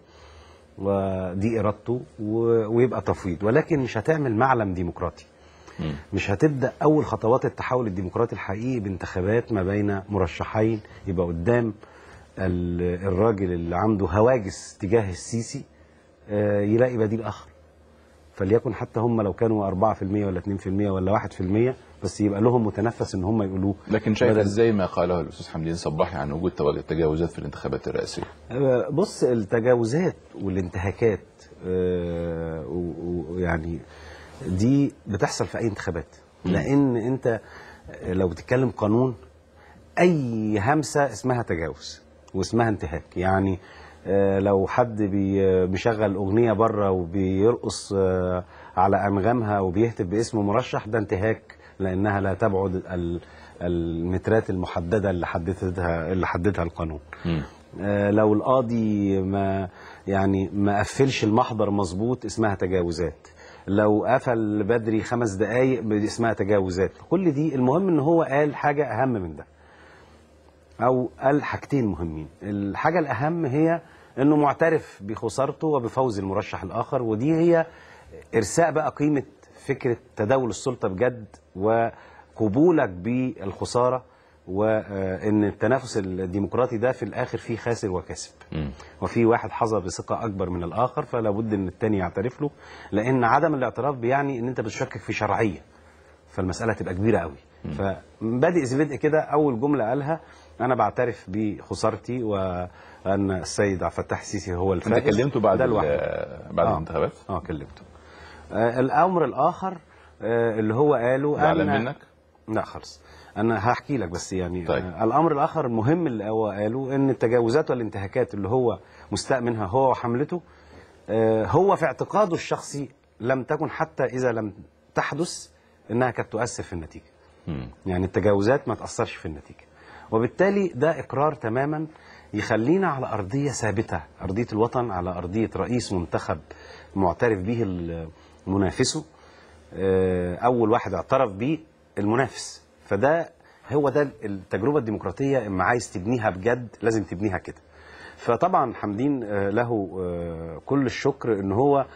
Speaker 2: ودي إرادته و- ويبقى تفويض ولكن مش هتعمل معلم ديمقراطي مش هتبدا اول خطوات التحول الديمقراطي الحقيقي بانتخابات ما بين مرشحين يبقى قدام ال- الراجل اللي عنده هواجس تجاه السيسي آه، يلاقي بديل اخر فليكن حتى هم لو كانوا 4% ولا 2% ولا 1% بس يبقى لهم متنفس ان هم يقولوه
Speaker 1: لكن شايف
Speaker 2: بدل-
Speaker 1: ازاي ما قاله الاستاذ حمدين صباحي عن وجود توا- تجاوزات في الانتخابات الرئاسيه؟
Speaker 2: آه، بص التجاوزات والانتهاكات آه، و- ويعني دي بتحصل في اي انتخابات لان انت لو بتتكلم قانون اي همسه اسمها تجاوز واسمها انتهاك يعني آه، لو حد بي- بيشغل اغنيه بره وبيرقص آه، على انغامها وبيهتف باسم مرشح ده انتهاك لانها لا تبعد ال- المترات المحدده اللي حددتها اللي حددها القانون آه، لو القاضي ما يعني ما قفلش المحضر مظبوط اسمها تجاوزات لو قفل بدري خمس دقايق اسمها تجاوزات كل دي المهم ان هو قال حاجه اهم من ده او قال حاجتين مهمين الحاجه الاهم هي انه معترف بخسارته وبفوز المرشح الاخر ودي هي ارساء بقى قيمه فكره تداول السلطه بجد وقبولك بالخساره وان التنافس الديمقراطي ده في الاخر فيه خاسر وكاسب وفي واحد حظى بثقه اكبر من الاخر فلا بد ان التاني يعترف له لان عدم الاعتراف بيعني ان انت بتشكك في شرعيه فالمساله تبقى كبيره قوي فبادئ ذي بدء كده اول جمله قالها انا بعترف بخسارتي وان السيد عبد الفتاح السيسي هو
Speaker 1: انت
Speaker 2: الفائز
Speaker 1: كلمته بعد
Speaker 2: ده
Speaker 1: ال-
Speaker 2: لوحده.
Speaker 1: بعد
Speaker 2: آه.
Speaker 1: الانتخابات؟
Speaker 2: اه كلمته آه الامر الاخر آه اللي هو قاله
Speaker 1: زعلان
Speaker 2: أن-
Speaker 1: منك؟
Speaker 2: لا خالص انا هحكي لك بس يعني
Speaker 1: طيب.
Speaker 2: آه الامر الاخر المهم اللي هو قاله ان التجاوزات والانتهاكات اللي هو مستاء منها هو وحملته آه هو في اعتقاده الشخصي لم تكن حتى اذا لم تحدث انها كانت تؤثر في النتيجه
Speaker 1: مم.
Speaker 2: يعني التجاوزات ما تاثرش في النتيجه وبالتالي ده اقرار تماما يخلينا على ارضيه ثابته ارضيه الوطن على ارضيه رئيس منتخب معترف به ال- منافسه آه، اول واحد اعترف بيه المنافس فده هو ده التجربه الديمقراطيه اما عايز تبنيها بجد لازم تبنيها كده فطبعا حمدين آه، له آه، كل الشكر ان هو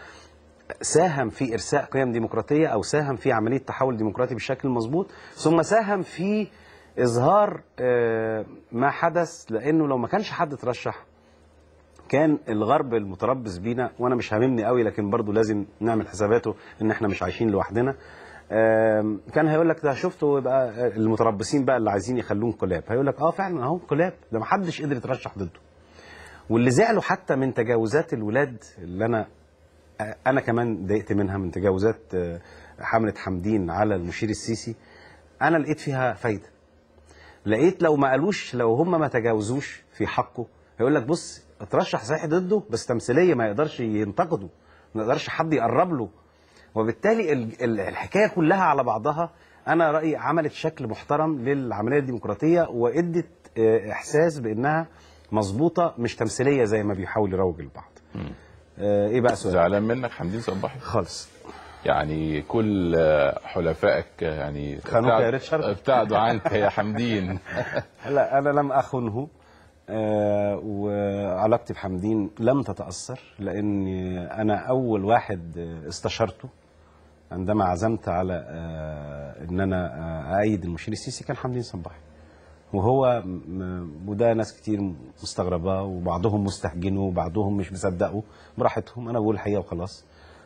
Speaker 2: ساهم في ارساء قيم ديمقراطيه او ساهم في عمليه تحول ديمقراطي بالشكل المظبوط ثم ساهم في اظهار آه، ما حدث لانه لو ما كانش حد ترشح كان الغرب المتربص بينا وانا مش هاممني قوي لكن برضو لازم نعمل حساباته ان احنا مش عايشين لوحدنا آم، كان هيقول لك ده شفتوا يبقى المتربصين بقى اللي عايزين يخلوه انقلاب هيقول لك اه فعلا اهو انقلاب ده ما حدش قدر يترشح ضده واللي زعلوا حتى من تجاوزات الولاد اللي انا انا كمان ضايقت منها من تجاوزات آه، حمله حمدين على المشير السيسي انا لقيت فيها فايده لقيت لو ما قالوش لو هم ما تجاوزوش في حقه هيقول لك بص اترشح صحيح ضده بس تمثيليه ما يقدرش ينتقده ما يقدرش حد يقرب له وبالتالي ال- ال- الحكايه كلها على بعضها انا رايي عملت شكل محترم للعمليه الديمقراطيه وادت آه، احساس بانها مظبوطه مش تمثيليه زي ما بيحاول يروج البعض آه، ايه بقى سؤال
Speaker 1: زعلان منك حمدين صباحي
Speaker 2: خالص
Speaker 1: يعني كل آه، حلفائك آه، يعني
Speaker 2: خانوك يا
Speaker 1: ابتعد-
Speaker 2: ريتشارد؟
Speaker 1: ابتعدوا عنك يا حمدين
Speaker 2: لا انا لم اخنه آه وعلاقتي بحمدين لم تتاثر لان انا اول واحد آه، استشرته عندما عزمت على آه ان انا آه، ايد المشير السيسي كان حمدين صباحي وهو م- وده ناس كتير مستغرباه وبعضهم مستهجنه وبعضهم مش مصدقه براحتهم انا بقول الحقيقه وخلاص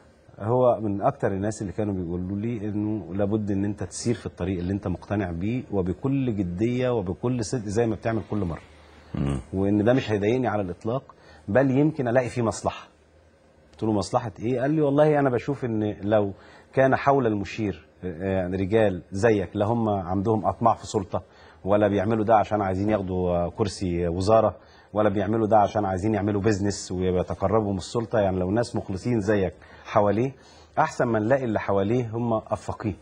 Speaker 2: هو من اكتر الناس اللي كانوا بيقولوا لي انه لابد ان انت تسير في الطريق اللي انت مقتنع بيه وبكل جديه وبكل صدق زي ما بتعمل كل مره
Speaker 1: مم.
Speaker 2: وان ده مش هيضايقني على الاطلاق بل يمكن الاقي فيه مصلحه قلت له مصلحه ايه قال لي والله انا بشوف ان لو كان حول المشير آه، رجال زيك لا هم عندهم اطماع في سلطه ولا بيعملوا ده عشان عايزين ياخدوا آه، كرسي وزاره ولا بيعملوا ده عشان عايزين يعملوا بيزنس ويتقربوا من السلطه يعني لو ناس مخلصين زيك حواليه احسن ما نلاقي اللي حواليه هم افاقين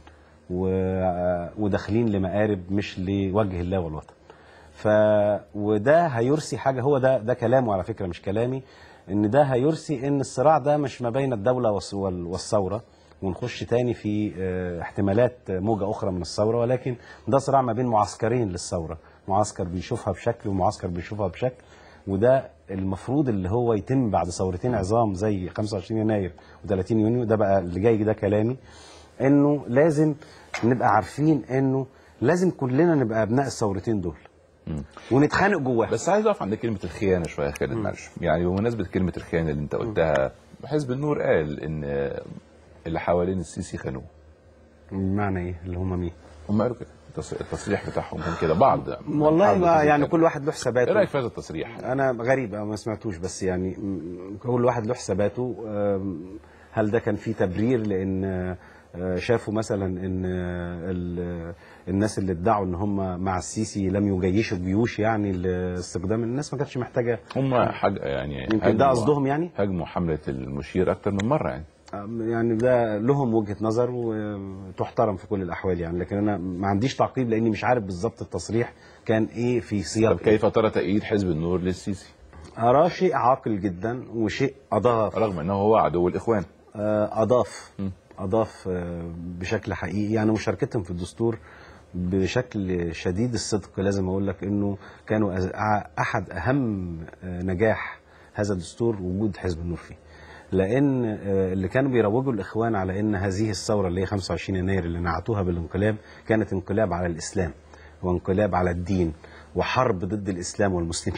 Speaker 2: و- وداخلين لمآرب مش لوجه الله والوطن ف وده هيرسي حاجه هو ده ده كلامه على فكره مش كلامي ان ده هيرسي ان الصراع ده مش ما بين الدوله والس- وال- والثوره ونخش تاني في آه، احتمالات موجه اخرى من الثوره ولكن ده صراع ما بين معسكرين للثوره معسكر بيشوفها بشكل ومعسكر بيشوفها بشكل وده المفروض اللي هو يتم بعد ثورتين عظام زي 25 يناير و30 يونيو ده بقى اللي جاي ده كلامي انه لازم نبقى عارفين انه لازم كلنا نبقى ابناء الثورتين دول ونتخانق جواها
Speaker 1: بس عايز اقف عند كلمه الخيانه شويه يا خالد معلش يعني بمناسبه كلمه الخيانه اللي انت قلتها حزب النور قال ان اللي حوالين السيسي خانوه
Speaker 2: معنى ايه اللي هم مين
Speaker 1: هم قالوا كده التص- التصريح بتاعهم كان كده بعض
Speaker 2: والله
Speaker 1: بعض
Speaker 2: ما
Speaker 1: التصريح
Speaker 2: يعني
Speaker 1: كان
Speaker 2: كل
Speaker 1: كده.
Speaker 2: واحد له حساباته
Speaker 1: ايه رايك في هذا التصريح؟
Speaker 2: انا غريب أنا ما سمعتوش بس يعني م- كل واحد له حساباته أم، هل ده كان فيه تبرير لان آه، شافوا مثلا ان آه، ال- الناس اللي ادعوا ان هم مع السيسي لم يجيشوا الجيوش يعني لاستخدام الناس ما كانتش محتاجه
Speaker 1: هم حاجه يعني
Speaker 2: يمكن ده
Speaker 1: هاجموا-
Speaker 2: قصدهم يعني
Speaker 1: هاجموا حمله المشير اكتر من مره يعني
Speaker 2: أم، يعني ده لهم وجهه نظر وتحترم في كل الاحوال يعني لكن انا ما عنديش تعقيب لاني مش عارف بالظبط التصريح كان ايه في سياق
Speaker 1: طب كيف ترى تأييد حزب النور للسيسي
Speaker 2: أراه شيء عاقل جدا وشيء أضاف
Speaker 1: رغم انه هو عدو الاخوان
Speaker 2: آه، أضاف أضاف آه، بشكل حقيقي يعني مشاركتهم في الدستور بشكل شديد الصدق لازم أقول لك إنه كانوا أز- أع- أحد أهم آه، نجاح هذا الدستور وجود حزب النور فيه لأن آه، اللي كانوا بيروجوا الإخوان على إن هذه الثورة اللي هي 25 يناير اللي نعتوها بالانقلاب كانت انقلاب على الإسلام وانقلاب على الدين وحرب ضد الإسلام والمسلمين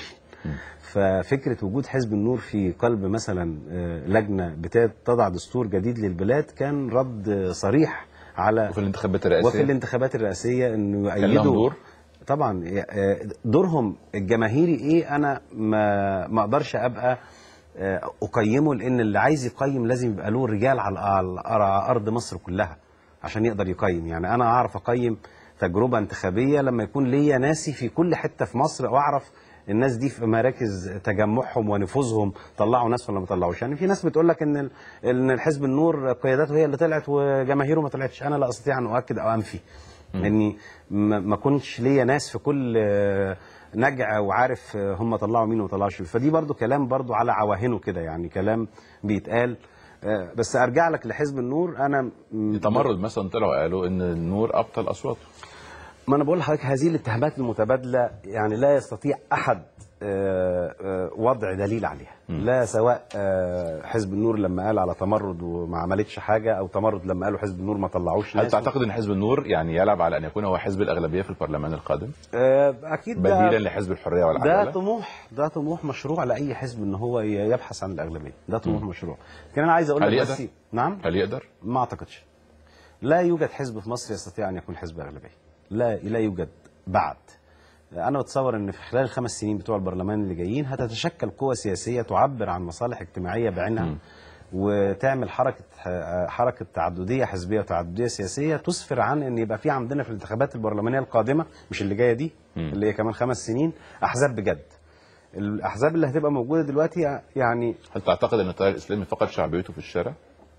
Speaker 2: ففكره وجود حزب النور في قلب مثلا آه، لجنه بتضع دستور جديد للبلاد كان رد صريح على
Speaker 1: وفي الانتخابات الرئاسيه
Speaker 2: وفي الانتخابات الرئاسيه انه
Speaker 1: كان لهم
Speaker 2: يؤيدوا
Speaker 1: دور؟
Speaker 2: طبعا آه، دورهم الجماهيري ايه انا ما ما اقدرش ابقى آه، اقيمه لان اللي عايز يقيم لازم يبقى له رجال على على- على ارض مصر كلها عشان يقدر يقيم يعني انا اعرف اقيم تجربه انتخابيه لما يكون ليا ناسي في كل حته في مصر واعرف الناس دي في مراكز تجمعهم ونفوذهم طلعوا ناس ولا ما طلعوش يعني في ناس بتقول لك ان ال- ان الحزب النور قياداته هي اللي طلعت وجماهيره ما طلعتش انا لا استطيع ان اؤكد او انفي اني ما ما كنتش ليا ناس في كل آه، نجع وعارف آه، هم طلعوا مين وما طلعوش مين. فدي برضو كلام برضو على عواهنه كده يعني كلام بيتقال آه، بس ارجع لك لحزب النور انا م-
Speaker 1: تمرد مثلا طلعوا قالوا ان النور ابطل اصواته
Speaker 2: ما انا بقول لحضرتك هذه الاتهامات المتبادله يعني لا يستطيع احد آه، آه، وضع دليل عليها لا سواء آه، حزب النور لما قال على تمرد وما عملتش حاجه او تمرد لما قالوا حزب النور ما طلعوش
Speaker 1: هل
Speaker 2: ناس
Speaker 1: تعتقد ان حزب النور يعني يلعب على ان يكون هو حزب الاغلبيه في البرلمان القادم
Speaker 2: آه، اكيد ده-
Speaker 1: بديلا لحزب الحريه
Speaker 2: ده
Speaker 1: والعداله
Speaker 2: طموح ده طموح مشروع لاي حزب ان هو ي- يبحث عن الاغلبيه ده طموح مشروع لكن انا عايز اقول
Speaker 1: هل
Speaker 2: لك بس
Speaker 1: يقدر؟
Speaker 2: نعم
Speaker 1: هل يقدر
Speaker 2: ما اعتقدش لا يوجد حزب في مصر يستطيع ان يكون حزب اغلبيه لا لا يوجد بعد انا بتصور ان في خلال الخمس سنين بتوع البرلمان اللي جايين هتتشكل قوى سياسيه تعبر عن مصالح اجتماعيه بعينها وتعمل حركه حركه تعدديه حزبيه وتعدديه سياسيه تسفر عن ان يبقى في عندنا في الانتخابات البرلمانيه القادمه مش اللي جايه دي اللي هي كمان خمس سنين احزاب بجد الاحزاب اللي هتبقى موجوده دلوقتي يعني
Speaker 1: هل تعتقد ان التيار الاسلامي فقد شعبيته في الشارع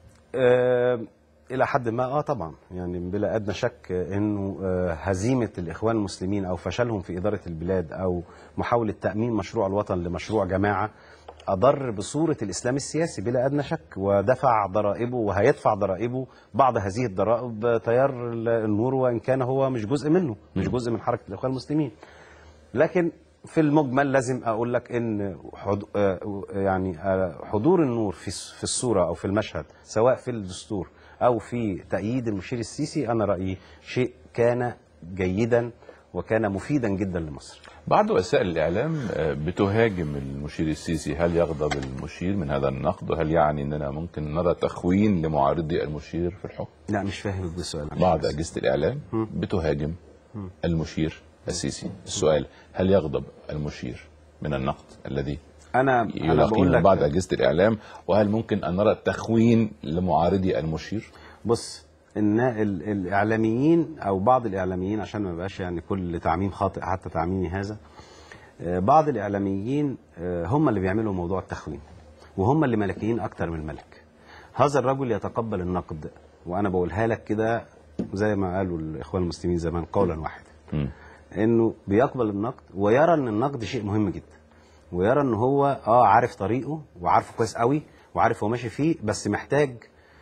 Speaker 2: آه، الى حد ما اه طبعا يعني بلا ادنى شك انه آه، هزيمه الاخوان المسلمين او فشلهم في اداره البلاد او محاوله تامين مشروع الوطن لمشروع جماعه اضر بصوره الاسلام السياسي بلا ادنى شك ودفع ضرائبه وهيدفع ضرائبه بعض هذه الضرائب تيار النور وان كان هو مش جزء منه مش جزء من حركه الاخوان المسلمين لكن في المجمل لازم اقول لك ان حض... آه، يعني آه، حضور النور في الس- في الصوره او في المشهد سواء في الدستور او في تأييد المشير السيسي انا رايي شيء كان جيدا وكان مفيدا جدا لمصر
Speaker 1: بعض وسائل الاعلام آه، بتهاجم المشير السيسي هل يغضب المشير من هذا النقد وهل يعني اننا ممكن نرى تخوين لمعارضي المشير في الحكم
Speaker 2: لا مش فاهم السؤال
Speaker 1: بعض اجهزه الاعلام بتهاجم المشير السيسي السؤال هل يغضب المشير من النقد الذي
Speaker 2: انا انا
Speaker 1: يلاقيه
Speaker 2: بقول
Speaker 1: من
Speaker 2: لك
Speaker 1: بعض اجهزه الاعلام وهل ممكن ان نرى تخوين لمعارضي المشير
Speaker 2: بص ان ال- الاعلاميين او بعض الاعلاميين عشان ما يبقاش يعني كل تعميم خاطئ حتى تعميمي هذا آه، بعض الاعلاميين آه، هم اللي بيعملوا موضوع التخوين وهم اللي ملكيين اكتر من الملك هذا الرجل يتقبل النقد وانا بقولها لك كده زي ما قالوا الاخوان المسلمين زمان قولا واحدا
Speaker 1: مم.
Speaker 2: انه بيقبل النقد ويرى ان النقد شيء مهم جدا ويرى ان هو اه عارف طريقه وعارفه كويس قوي وعارف هو ماشي فيه بس محتاج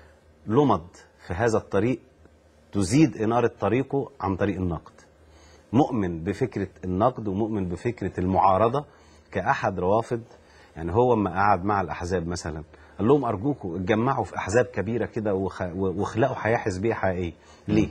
Speaker 2: لمض في هذا الطريق تزيد إنارة طريقه عن طريق النقد مؤمن بفكرة النقد ومؤمن بفكرة المعارضة كأحد روافض يعني هو لما قعد مع الأحزاب مثلا قال لهم أرجوكم اتجمعوا في أحزاب كبيرة كده وخ- واخلقوا حياة حزبية حقيقية ليه؟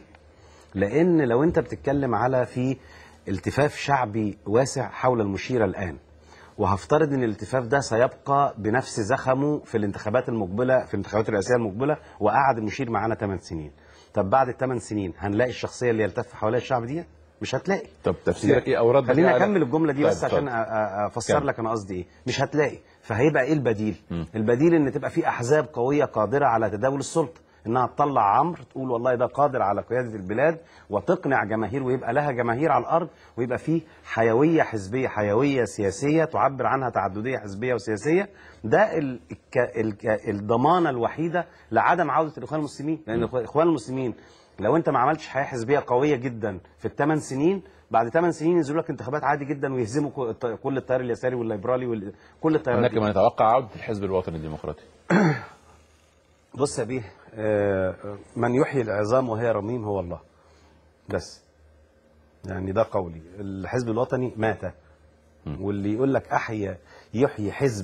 Speaker 2: لأن لو أنت بتتكلم على في التفاف شعبي واسع حول المشيرة الآن وهفترض ان الالتفاف ده سيبقى بنفس زخمه في الانتخابات المقبله في الانتخابات الرئاسيه المقبله وقعد المشير معانا 8 سنين طب بعد الثمان سنين هنلاقي الشخصيه اللي يلتف حواليها الشعب دي مش هتلاقي
Speaker 1: طب تفسيرك ايه او ردك
Speaker 2: خليني
Speaker 1: إيه على-
Speaker 2: اكمل الجمله دي
Speaker 1: طيب،
Speaker 2: بس عشان
Speaker 1: اتفضل.
Speaker 2: أ- أ- افسر
Speaker 1: كمل.
Speaker 2: لك انا قصدي ايه مش هتلاقي فهيبقى ايه البديل البديل ان تبقى في احزاب قويه قادره على تداول السلطه انها تطلع عمرو تقول والله ده قادر على قياده البلاد وتقنع جماهير ويبقى لها جماهير على الارض ويبقى في حيويه حزبيه حيويه سياسيه تعبر عنها تعدديه حزبيه وسياسيه ده ال- الك- الك- الضمانه الوحيده لعدم عوده الاخوان المسلمين لان الاخوان المسلمين لو انت ما عملتش حياه حزبيه قويه جدا في الثمان سنين بعد ثمان سنين ينزلوا لك انتخابات عادي جدا ويهزموا كل- كل التيار اليساري والليبرالي وكل التيارات
Speaker 1: هناك
Speaker 2: دي.
Speaker 1: من يتوقع عوده الحزب الوطني الديمقراطي
Speaker 2: بص يا بيه آه، من يحيي العظام وهي رميم هو الله بس يعني ده قولي الحزب الوطني مات واللي يقول لك احيا يحيي حزب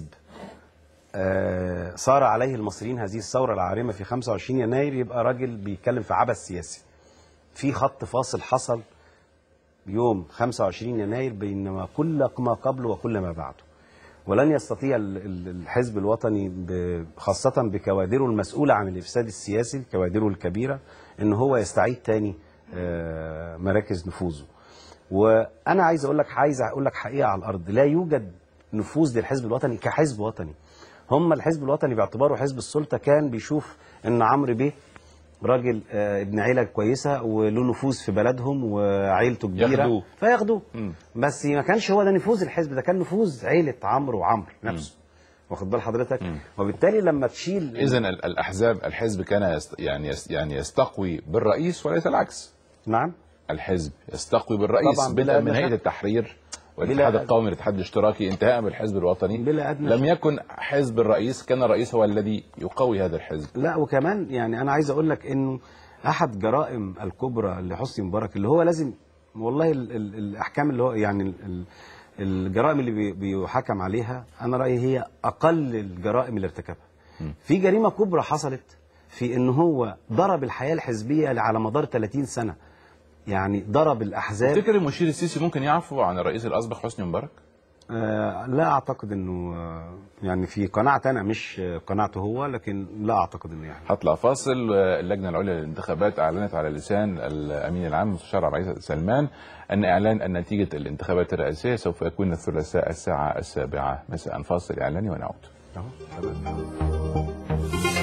Speaker 2: آه، صار عليه المصريين هذه الثوره العارمه في 25 يناير يبقى راجل بيتكلم في عبث سياسي في خط فاصل حصل يوم 25 يناير بين ما كل ما قبله وكل ما بعده ولن يستطيع ال- ال- الحزب الوطني ب- خاصة بكوادره المسؤولة عن الإفساد السياسي كوادره الكبيرة إن هو يستعيد تاني آه، مراكز نفوذه وأنا عايز أقول لك عايز أقول لك حقيقة على الأرض لا يوجد نفوذ للحزب الوطني كحزب وطني هم الحزب الوطني باعتباره حزب السلطة كان بيشوف إن عمرو بيه راجل آه، ابن عيله كويسه وله نفوذ في بلدهم وعيلته كبيره
Speaker 1: ياخدوه.
Speaker 2: فياخدوه
Speaker 1: مم.
Speaker 2: بس ما كانش هو ده نفوذ الحزب ده كان نفوذ عيله عمرو وعمرو نفسه واخد بال حضرتك وبالتالي لما تشيل
Speaker 1: اذا ال- الاحزاب الحزب كان يست يعني يست يعني يستقوي بالرئيس وليس العكس
Speaker 2: نعم
Speaker 1: الحزب يستقوي بالرئيس
Speaker 2: طبعاً، بلا
Speaker 1: بدءا
Speaker 2: أدنى
Speaker 1: من هيئه
Speaker 2: شك.
Speaker 1: التحرير والاتحاد
Speaker 2: بلا-
Speaker 1: القومي الاتحاد الاشتراكي انتهاء بالحزب الوطني
Speaker 2: بلا أدنى
Speaker 1: لم
Speaker 2: شك.
Speaker 1: يكن حزب الرئيس كان الرئيس هو الذي يقوي هذا الحزب
Speaker 2: لا وكمان يعني انا عايز اقول لك انه احد جرائم الكبرى لحسني مبارك اللي هو لازم والله ال ال الاحكام اللي هو يعني ال ال الجرائم اللي بي- بيحكم عليها انا رايي هي اقل الجرائم اللي ارتكبها في جريمه كبرى حصلت في ان هو ضرب الحياه الحزبيه على مدار 30 سنه يعني ضرب الاحزاب
Speaker 1: تفتكر المشير السيسي ممكن يعفو عن الرئيس الاسبق حسني مبارك؟
Speaker 2: آه لا اعتقد انه آه يعني في قناعتي انا مش آه، قناعته هو لكن لا اعتقد انه يعني
Speaker 1: هطلع فاصل اللجنه العليا للانتخابات اعلنت على لسان الامين العام مستشار عبد العزيز سلمان ان اعلان نتيجه الانتخابات الرئاسيه سوف يكون الثلاثاء الساعه السابعه مساء فاصل اعلاني ونعود
Speaker 2: أهو، تمام.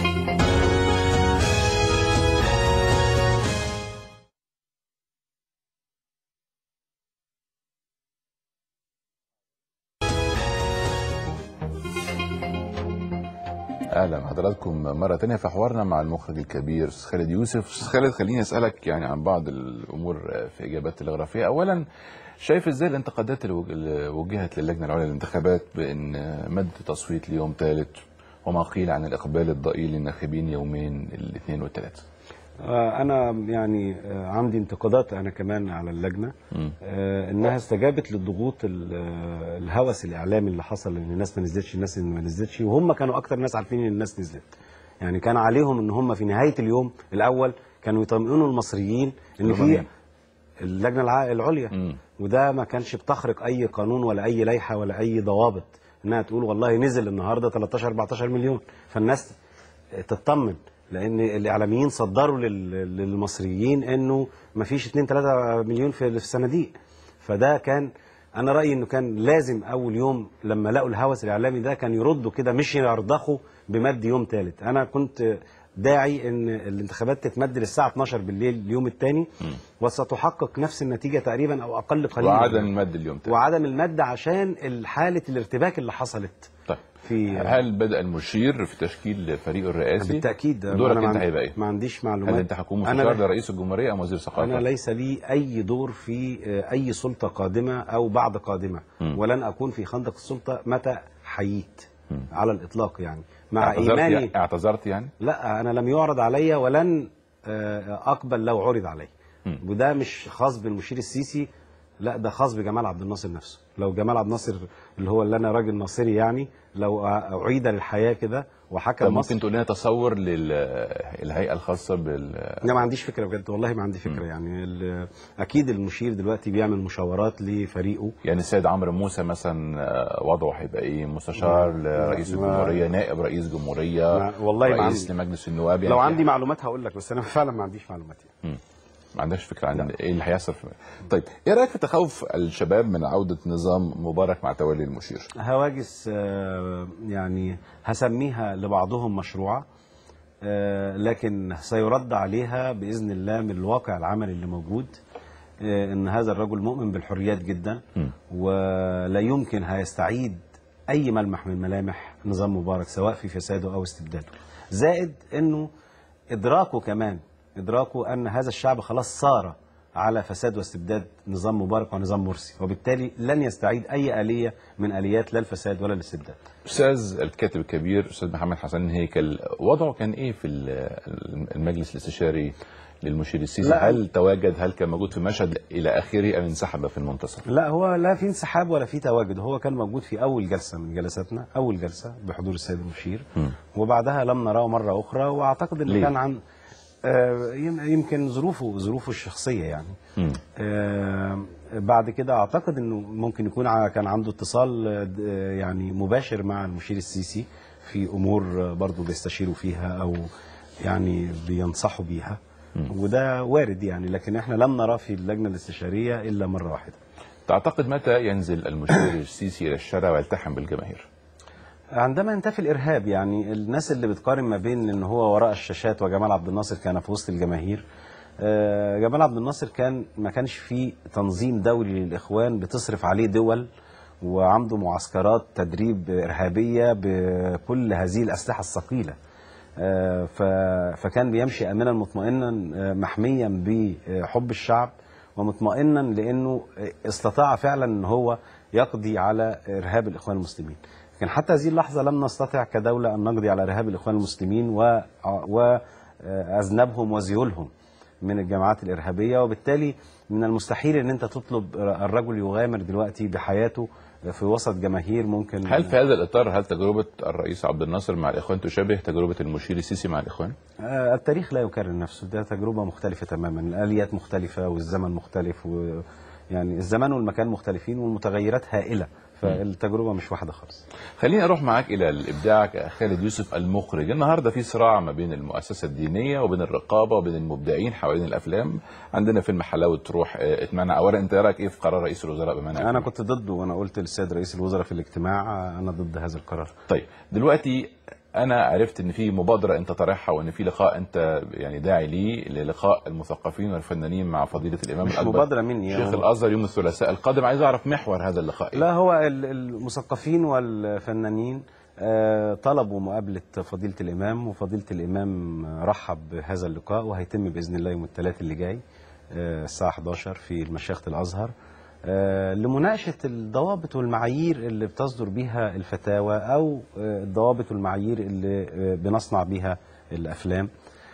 Speaker 1: اهلا بحضراتكم مره تانية في حوارنا مع المخرج الكبير استاذ خالد يوسف استاذ خالد خليني اسالك يعني عن بعض الامور في اجابات تلغرافيه اولا شايف ازاي الانتقادات اللي وج- اللي وجهت للجنه العليا للانتخابات بان مد تصويت ليوم ثالث وما قيل عن الاقبال الضئيل للناخبين يومين الاثنين والثلاث
Speaker 2: آه، انا يعني آه، عندي انتقادات انا كمان على اللجنه
Speaker 1: مم.
Speaker 2: آه، انها استجابت للضغوط ال- آه، الهوس الاعلامي اللي حصل ان الناس ما نزلتش الناس اللي ما نزلتش وهم كانوا اكتر ناس عارفين ان الناس نزلت يعني كان عليهم ان هم في نهايه اليوم الاول كانوا يطمئنوا المصريين ان
Speaker 1: اللي هم
Speaker 2: في
Speaker 1: مين؟
Speaker 2: اللجنه الع- العليا
Speaker 1: مم.
Speaker 2: وده ما كانش بتخرق اي قانون ولا اي لائحه ولا اي ضوابط انها تقول والله نزل النهارده 13 14 مليون فالناس تطمن لان الاعلاميين صدروا لل- للمصريين انه ما فيش 2 3 مليون في في الصناديق فده كان انا رايي انه كان لازم اول يوم لما لقوا الهوس الاعلامي ده كان يردوا كده مش يرضخوا بمد يوم ثالث انا كنت داعي ان الانتخابات تتمد للساعه 12 بالليل اليوم الثاني وستحقق نفس النتيجه تقريبا او اقل قليلا
Speaker 1: وعدم المد اليوم تاني.
Speaker 2: وعدم المد عشان حاله الارتباك اللي حصلت
Speaker 1: طيب
Speaker 2: في
Speaker 1: هل بدا المشير في تشكيل فريقه الرئاسي
Speaker 2: بالتاكيد
Speaker 1: دورك
Speaker 2: أنا ما
Speaker 1: انت
Speaker 2: عن-
Speaker 1: هيبقى ايه
Speaker 2: ما عنديش معلومات
Speaker 1: هل انت هتكون
Speaker 2: أنا
Speaker 1: مستشار
Speaker 2: لا-
Speaker 1: لرئيس الجمهوريه ام وزير ثقافه
Speaker 2: انا ليس لي اي دور في آه، اي سلطه قادمه او بعد قادمه
Speaker 1: مم.
Speaker 2: ولن اكون في خندق السلطه متى حييت على الاطلاق يعني مع
Speaker 1: اعتذرت
Speaker 2: ايماني
Speaker 1: يعني اعتذرت يعني
Speaker 2: لا انا لم يعرض علي ولن آه، اقبل لو عرض علي
Speaker 1: مم.
Speaker 2: وده مش خاص بالمشير السيسي لا ده خاص بجمال عبد الناصر نفسه لو جمال عبد الناصر اللي هو اللي انا راجل ناصري يعني لو اعيد للحياه كده وحكم
Speaker 1: طب
Speaker 2: مصر
Speaker 1: ممكن تقول لنا تصور للهيئه الخاصه بال
Speaker 2: لا ما عنديش فكره بجد والله ما عندي فكره يعني ال- اكيد المشير دلوقتي بيعمل مشاورات لفريقه
Speaker 1: يعني السيد عمرو موسى مثلا آه، وضعه هيبقى ايه مستشار لرئيس
Speaker 2: ما-
Speaker 1: الجمهوريه نائب رئيس جمهوريه
Speaker 2: ما- والله ما
Speaker 1: رئيس
Speaker 2: عندي.
Speaker 1: لمجلس النواب يعني
Speaker 2: لو
Speaker 1: في-
Speaker 2: عندي معلومات هقول لك بس انا فعلا ما عنديش معلومات يعني.
Speaker 1: ما عندكش فكره عن ايه اللي هيحصل في طيب ايه رايك في تخوف الشباب من عوده نظام مبارك مع تولي المشير
Speaker 2: هواجس آه، يعني هسميها لبعضهم مشروعة آه، لكن سيرد عليها بإذن الله من الواقع العملي اللي موجود آه، إن هذا الرجل مؤمن بالحريات جدا ولا يمكن هيستعيد أي ملمح من ملامح نظام مبارك سواء في فساده أو استبداده زائد أنه إدراكه كمان إدراكه أن هذا الشعب خلاص صار على فساد واستبداد نظام مبارك ونظام مرسي وبالتالي لن يستعيد أي آلية من آليات لا الفساد ولا الاستبداد
Speaker 1: استاذ الكاتب الكبير استاذ محمد حسن هيكل وضعه كان ايه في ال- المجلس الاستشاري للمشير السيسي
Speaker 2: لا.
Speaker 1: هل تواجد هل كان موجود في مشهد الى اخره ام انسحب في المنتصف
Speaker 2: لا هو لا في انسحاب ولا في تواجد هو كان موجود في اول جلسه من جلساتنا اول جلسه بحضور السيد المشير وبعدها لم نراه مره اخرى واعتقد انه
Speaker 1: ليه؟
Speaker 2: كان عن آه، يم- يمكن ظروفه ظروفه الشخصيه يعني
Speaker 1: مم.
Speaker 2: آه، بعد كده اعتقد انه ممكن يكون ع- كان عنده اتصال آه، د- آه، يعني مباشر مع المشير السيسي في امور آه، برضه بيستشيروا فيها او يعني بينصحوا بيها وده وارد يعني لكن احنا لم نراه في اللجنه الاستشاريه الا مره واحده
Speaker 1: تعتقد متى ينزل المشير السيسي الى الشارع ويلتحم بالجماهير
Speaker 2: عندما ينتفي الارهاب يعني الناس اللي بتقارن ما بين ان هو وراء الشاشات وجمال عبد الناصر كان في وسط الجماهير آه، جمال عبد الناصر كان ما كانش فيه تنظيم دولي للاخوان بتصرف عليه دول وعنده معسكرات تدريب ارهابيه بكل هذه الاسلحه الثقيله آه، ف- فكان بيمشي امنا مطمئنا آه، محميا بحب الشعب ومطمئنا لانه استطاع فعلا ان هو يقضي على ارهاب الاخوان المسلمين لكن حتى هذه اللحظه لم نستطع كدوله ان نقضي على ارهاب الاخوان المسلمين و واذنبهم وذيولهم من الجماعات الارهابيه وبالتالي من المستحيل ان انت تطلب الرجل يغامر دلوقتي بحياته في وسط جماهير ممكن
Speaker 1: هل في هذا الاطار هل تجربه الرئيس عبد الناصر مع الاخوان تشابه تجربه المشير السيسي مع الاخوان؟
Speaker 2: آه، التاريخ لا يكرر نفسه ده تجربة مختلفة تماما الآليات مختلفة والزمن مختلف و يعني الزمان والمكان مختلفين والمتغيرات هائلة فالتجربة مش واحدة خالص
Speaker 1: خليني اروح معاك الى الابداع خالد يوسف المخرج النهارده في صراع ما بين المؤسسه الدينيه وبين الرقابه وبين المبدعين حوالين الافلام عندنا فيلم حلاوه روح آه، اتمنع اولا انت رايك ايه في قرار رئيس الوزراء بمنع
Speaker 2: أنا كنت ضده وأنا قلت للسيد رئيس الوزراء في الاجتماع آه، أنا ضد هذا القرار
Speaker 1: طيب دلوقتي انا عرفت ان في مبادره انت طرحها وان في لقاء انت يعني داعي ليه للقاء المثقفين والفنانين مع فضيله الامام
Speaker 2: مش
Speaker 1: الاكبر
Speaker 2: مبادرة مني
Speaker 1: شيخ
Speaker 2: هو-
Speaker 1: الازهر يوم الثلاثاء القادم عايز اعرف محور هذا اللقاء إيه؟
Speaker 2: لا هو ال- المثقفين والفنانين آه، طلبوا مقابلة فضيلة الإمام وفضيلة الإمام رحب بهذا اللقاء وهيتم بإذن الله يوم الثلاث اللي جاي آه، الساعة 11 في مشيخة الأزهر آه، لمناقشة الضوابط والمعايير اللي بتصدر بيها الفتاوى أو آه، الضوابط والمعايير اللي آه، بنصنع بيها الأفلام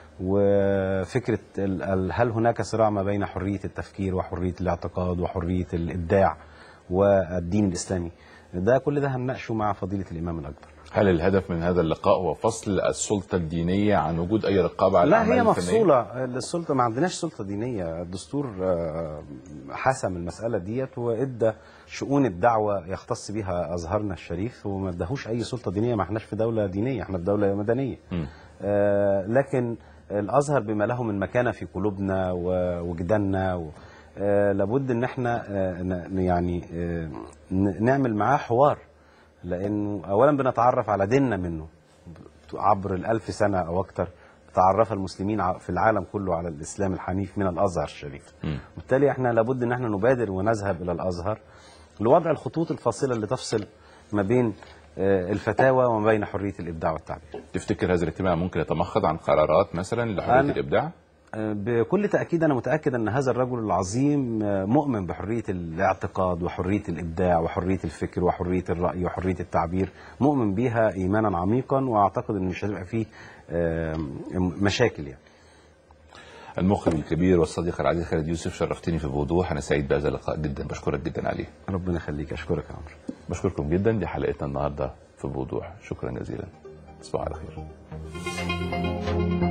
Speaker 2: وفكرة ال- ال- هل هناك صراع ما بين حرية التفكير وحرية الاعتقاد وحرية الإبداع والدين الإسلامي ده كل ده هنناقشه مع فضيلة الإمام الأكبر
Speaker 1: هل الهدف من هذا اللقاء هو فصل السلطه الدينيه عن وجود اي رقابه على
Speaker 2: لا
Speaker 1: الأعمال
Speaker 2: هي
Speaker 1: الفنية؟
Speaker 2: مفصولة السلطة ما عندناش سلطة دينية الدستور آه، حسم المسألة ديت وإدى شؤون الدعوة يختص بها أزهرنا الشريف وما اداهوش أي سلطة دينية ما احناش في دولة دينية احنا في دولة مدنية
Speaker 1: مم.
Speaker 2: آه، لكن الازهر بما له من مكانه في قلوبنا ووجداننا و... آه، لابد ان احنا آه، ن- يعني آه، ن- نعمل معاه حوار لانه اولا بنتعرف على ديننا منه عبر الالف سنه او اكثر تعرف المسلمين ع- في العالم كله على الاسلام الحنيف من الازهر الشريف
Speaker 1: مم.
Speaker 2: بالتالي احنا لابد ان احنا نبادر ونذهب الى الازهر لوضع الخطوط الفاصله اللي تفصل ما بين آه، الفتاوى وما بين حريه الابداع والتعبير
Speaker 1: تفتكر هذا الاجتماع ممكن يتمخض عن قرارات مثلا لحريه
Speaker 2: أنا-
Speaker 1: الابداع؟
Speaker 2: بكل تأكيد أنا متأكد أن هذا الرجل العظيم مؤمن بحرية الاعتقاد وحرية الإبداع وحرية الفكر وحرية الرأي وحرية التعبير مؤمن بها إيمانا عميقا وأعتقد أن مش هتبقى فيه آم، مشاكل يعني
Speaker 1: المخرج الكبير والصديق العزيز خالد يوسف شرفتني في بوضوح انا سعيد بهذا اللقاء جدا بشكرك جدا عليه
Speaker 2: ربنا يخليك أشكرك يا عمرو
Speaker 1: بشكركم جدا دي حلقتنا النهارده في بوضوح شكرا جزيلا تصبحوا على خير